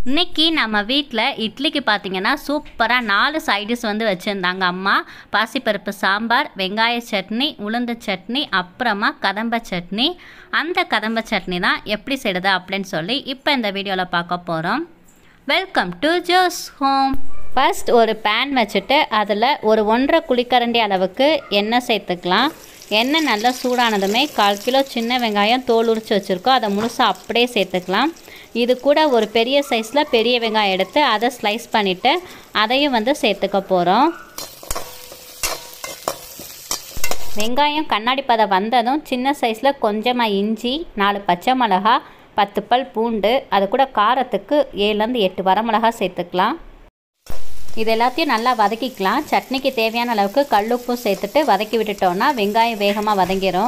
இன்னைக்கு நம்ம வீட்டில் இட்லிக்கு பார்த்தீங்கன்னா சூப்பராக நாலு சைடிஷ் வந்து வச்சுருந்தாங்க அம்மா பாசிப்பருப்பு சாம்பார் வெங்காய சட்னி உளுந்து சட்னி அப்புறமா கதம்ப சட்னி அந்த கதம்ப சட்னி தான் எப்படி செய்கிறது அப்படின்னு சொல்லி இப்போ இந்த வீடியோவில் பார்க்க போகிறோம் welcome to Jo's home first ஒரு பேன் வச்சுட்டு அதில் ஒரு ஒன்றரை குழிக்கரண்டி அளவுக்கு எண்ணெய் சேர்த்துக்கலாம் எண்ணெய் நல்லா சூடானதுமே கால் கிலோ சின்ன வெங்காயம் தோல் உரித்து வச்சுருக்கோம் அதை முழுசாக அப்படியே சேர்த்துக்கலாம் இது கூட ஒரு பெரிய சைஸில் பெரிய வெங்காயம் எடுத்து அதை ஸ்லைஸ் பண்ணிவிட்டு அதையும் வந்து சேர்த்துக்க போகிறோம் வெங்காயம் கண்ணாடி பதம் வந்ததும் சின்ன சைஸில் கொஞ்சமாக இஞ்சி நாலு பச்சை மிளகா பத்து பல் பூண்டு அது கூட காரத்துக்கு ஏழுலேருந்து எட்டு வரமிளகா சேர்த்துக்கலாம் இது எல்லாத்தையும் நல்லா வதக்கிக்கலாம் சட்னிக்கு தேவையான அளவுக்கு கல்லுப்பும் சேர்த்துட்டு வதக்கி விட்டுட்டோன்னா வெங்காயம் வேகமாக வதங்கிடும்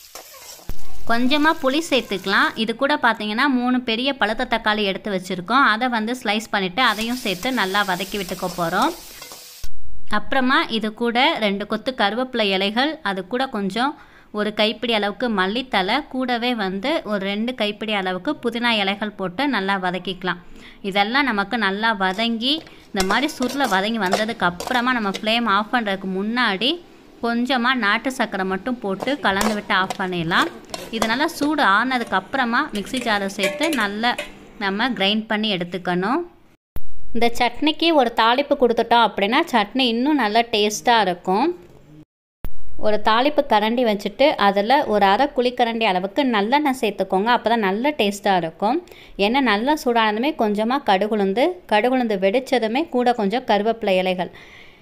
கொஞ்சமாக புளி சேர்த்துக்கலாம் இது கூட பார்த்தீங்கன்னா மூணு பெரிய பழுத்த தக்காளி எடுத்து வச்சுருக்கோம் அதை வந்து ஸ்லைஸ் பண்ணிவிட்டு அதையும் சேர்த்து நல்லா வதக்கி விட்டுக்க போகிறோம் அப்புறமா இது கூட ரெண்டு கொத்து கருவேப்பிலை இலைகள் அது கூட கொஞ்சம் ஒரு கைப்பிடி அளவுக்கு மல்லித்தலை கூடவே வந்து ஒரு ரெண்டு கைப்பிடி அளவுக்கு புதினா இலைகள் போட்டு நல்லா வதக்கிக்கலாம் இதெல்லாம் நமக்கு நல்லா வதங்கி இந்த மாதிரி சுருளை வதங்கி வந்ததுக்கு அப்புறமா நம்ம ஃப்ளேம் ஆஃப் பண்ணுறதுக்கு முன்னாடி கொஞ்சமாக நாட்டு சர்க்கரை மட்டும் போட்டு கலந்து விட்டு ஆஃப் பண்ணிடலாம் இது நல்லா சூடு ஆனதுக்கு அப்புறமா மிக்சி ஜாரை சேர்த்து நல்லா நம்ம கிரைண்ட் பண்ணி எடுத்துக்கணும் இந்த சட்னிக்கு ஒரு தாளிப்பு கொடுத்துட்டோம் அப்படின்னா சட்னி இன்னும் நல்லா டேஸ்ட்டாக இருக்கும் ஒரு தாளிப்பு கரண்டி வச்சுட்டு அதில் ஒரு அரை குழிக்கரண்டி அளவுக்கு நல்லெண்ணெய் சேர்த்துக்கோங்க அப்போ தான் நல்ல டேஸ்ட்டாக இருக்கும் எண்ணெய் நல்லா சூடானதுமே கொஞ்சமாக கடுகுளுந்து கடுகுளுந்து வெடித்ததுமே கூட கொஞ்சம் கருவேப்பிலை இலைகள்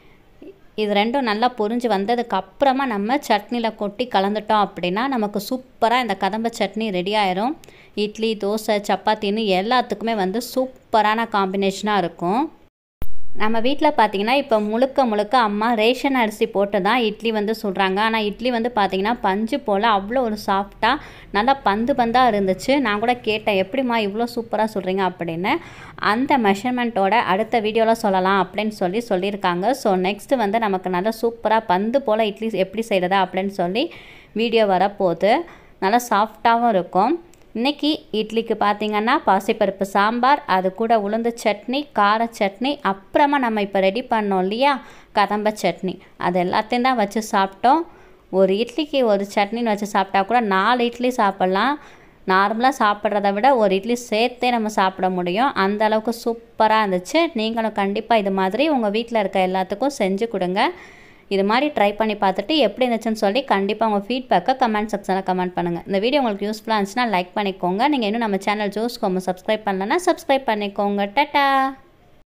இது ரெண்டும் நல்லா பொரிஞ்சு வந்ததுக்கு அப்புறமா நம்ம சட்னியில் கொட்டி கலந்துட்டோம் அப்படின்னா நமக்கு சூப்பராக இந்த கதம்ப சட்னி ரெடி ஆயிரும் இட்லி தோசை சப்பாத்தின்னு எல்லாத்துக்குமே வந்து சூப்பரான காம்பினேஷனாக இருக்கும் நம்ம வீட்டில் பார்த்தீங்கன்னா இப்போ முழுக்க முழுக்க அம்மா ரேஷன் அரிசி போட்டு தான் இட்லி வந்து சுடுறாங்க ஆனால் இட்லி வந்து பார்த்திங்கன்னா பஞ்சு போல் அவ்வளோ ஒரு சாஃப்டாக நல்லா பந்து பந்தாக இருந்துச்சு நான் கூட கேட்டேன் எப்படிம்மா இவ்வளோ சூப்பராக சுடுறீங்க அப்படின்னு அந்த மெஷர்மெண்ட்டோட அடுத்த வீடியோவில் சொல்லலாம் அப்படின்னு சொல்லி சொல்லியிருக்காங்க ஸோ நெக்ஸ்ட்டு வந்து நமக்கு நல்லா சூப்பராக பந்து போல் இட்லி எப்படி செய்கிறது அப்படின்னு சொல்லி வீடியோ வரப்போகுது நல்லா சாஃப்டாகவும் இருக்கும் இன்றைக்கி இட்லிக்கு பார்த்திங்கன்னா பாசிப்பருப்பு சாம்பார் அது கூட உளுந்து சட்னி கார சட்னி அப்புறமா நம்ம இப்போ ரெடி பண்ணோம் இல்லையா கதம்ப சட்னி அது எல்லாத்தையும் தான் வச்சு சாப்பிட்டோம் ஒரு இட்லிக்கு ஒரு சட்னின்னு வச்சு சாப்பிட்டா கூட நாலு இட்லி சாப்பிட்லாம் நார்மலாக சாப்பிட்றத விட ஒரு இட்லி சேர்த்தே நம்ம சாப்பிட முடியும் அந்த அளவுக்கு சூப்பராக இருந்துச்சு நீங்களும் கண்டிப்பாக இது மாதிரி உங்கள் வீட்டில் இருக்க எல்லாத்துக்கும் செஞ்சு கொடுங்க இது மாதிரி ட்ரை பண்ணி பார்த்துட்டு எப்படி இருந்துச்சுன்னு சொல்லி கண்டிப்பாக உங்கள் ஃபீட்பேக்கை கமெண்ட் செக்ஷனில் கமெண்ட் பண்ணுங்கள் இந்த வீடியோ உங்களுக்கு யூஸ்ஃபுல்லாக இருந்துச்சுன்னா லைக் பண்ணிக்கோங்க நீங்கள் இன்னும் நம்ம சேனல் ஜோஸ் கோமு சப்ஸ்கிரைப் பண்ணலன்னா சப்ஸ்கிரைப் பண்ணிக்கோங்க டட்டா